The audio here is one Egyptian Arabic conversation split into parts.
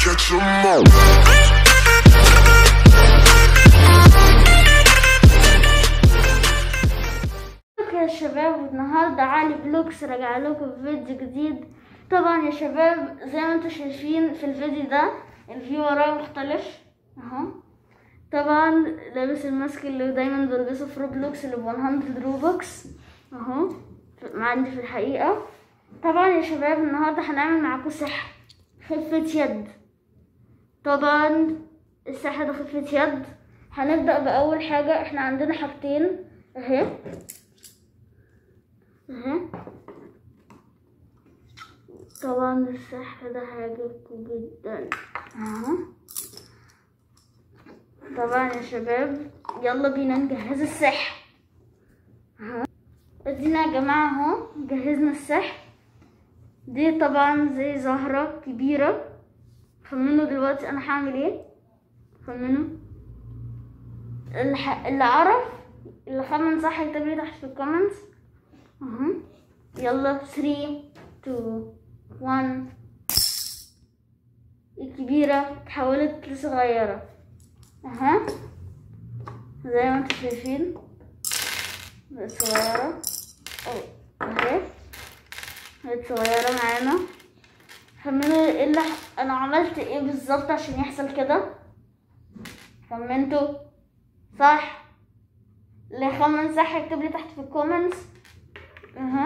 catch 'em all. ازيكم يا شباب النهاردة علي بلوكس راجع لكم بفيديو جديد طبعا يا شباب زي ما انتم شايفين في الفيديو ده الفيو ورايا مختلف اهو طبعا لابس الماسك اللي دايما بلبسه في روبلوكس اللي ب 100 روبوكس اهو في- عندي في الحقيقة طبعا يا شباب النهاردة هنعمل معاكم سحر خفة يد طبعا السحر ده خفة يد هنبدأ بأول حاجة احنا عندنا حاجتين اهي اهي طبعا السحر ده هيعجبكم جدا اهو طبعا يا شباب يلا بينا نجهز السحر اهو ادينا يا جماعة اهو جهزنا السحر دي طبعا زي زهرة كبيرة خمنوا دلوقتي انا هعمل ايه خمنوا اللي, ح... اللي عرف اللي خمن صح يكتب لي تحت في الكومنتس اها يلا 3 2 1 الكبيرة اتحولت لصغيرة اها زي ما انتم شايفين بقت صغيرة أو اهي بقت صغيرة معانا خمنوا ايه اللي ح- انا عملت ايه بالظبط عشان يحصل كده خمنتوا صح اللي يخمن صح يكتب لي تحت في الكومنتس اها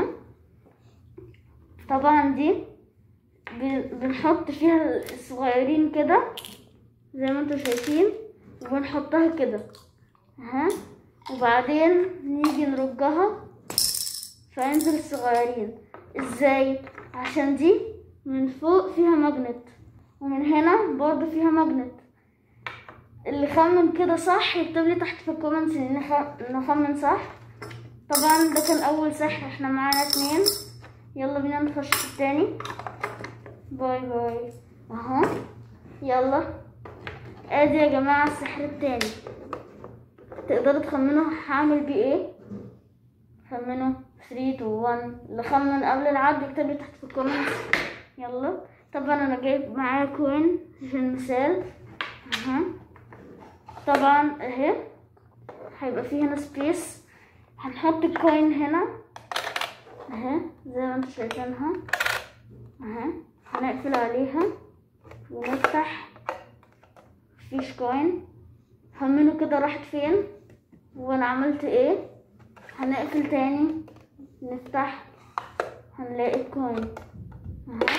طبعا دي ب- بنحط فيها الصغيرين كده زي ما انتم شايفين وبنحطها كده اها وبعدين نيجي نرجها فينزل الصغيرين ازاي عشان دي من فوق فيها ماجنت ومن هنا برضو فيها ماجنت اللي خمن كده صح يكتب لي تحت في الكومنتس ان خ- إنه خمن صح طبعا ده كان اول سحر احنا معانا اتنين يلا بينا نخش في التاني باي باي اهو يلا ادي يا جماعة السحر التاني تقدروا تخمنوا هعمل بيه ايه خمنوا 3 2 1 اللي خمن قبل العد يكتب لي تحت في الكومنتس يلا طبعا انا جايب معايا كوين في المثال اها طبعا اهي هيبقى فيه هنا سبيس هنحط الكوين هنا اهي زي ما انتم شايفينها اهي هنقفل عليها ونفتح مفيش كوين خمنوا كده راحت فين وانا عملت ايه هنقفل تاني نفتح هنلاقي الكوين اهي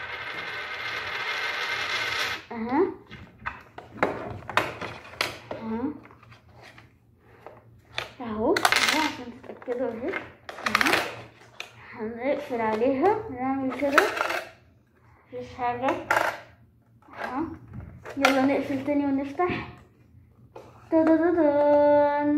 اهي اهو اهو اهو عشان تتأكدوا اهي اهو هنقفل عليها نعمل كده مفيش حاجة اهو يلا نقفل تاني ونفتح تدددن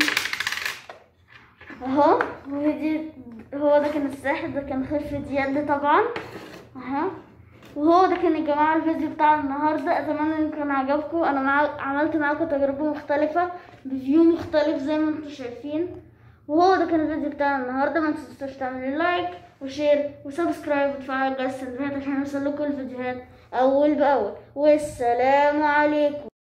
اهو ودي هو ده كان الساحر ده كان خفة يد طبعا اهو وهو ده كان يا جماعة الفيديو بتاع النهاردة أتمنى إن كان عجبكم أنا مع... عملت معاكم تجربة مختلفة بفيو مختلف زي ما انتم شايفين وهو ده كان الفيديو بتاع النهاردة ما تنسوش تعملوا لايك وشير وسبسكرايب وتفعلوا جرس التنبيهات عشان يوصل لكم الفيديوهات أول بأول والسلام عليكم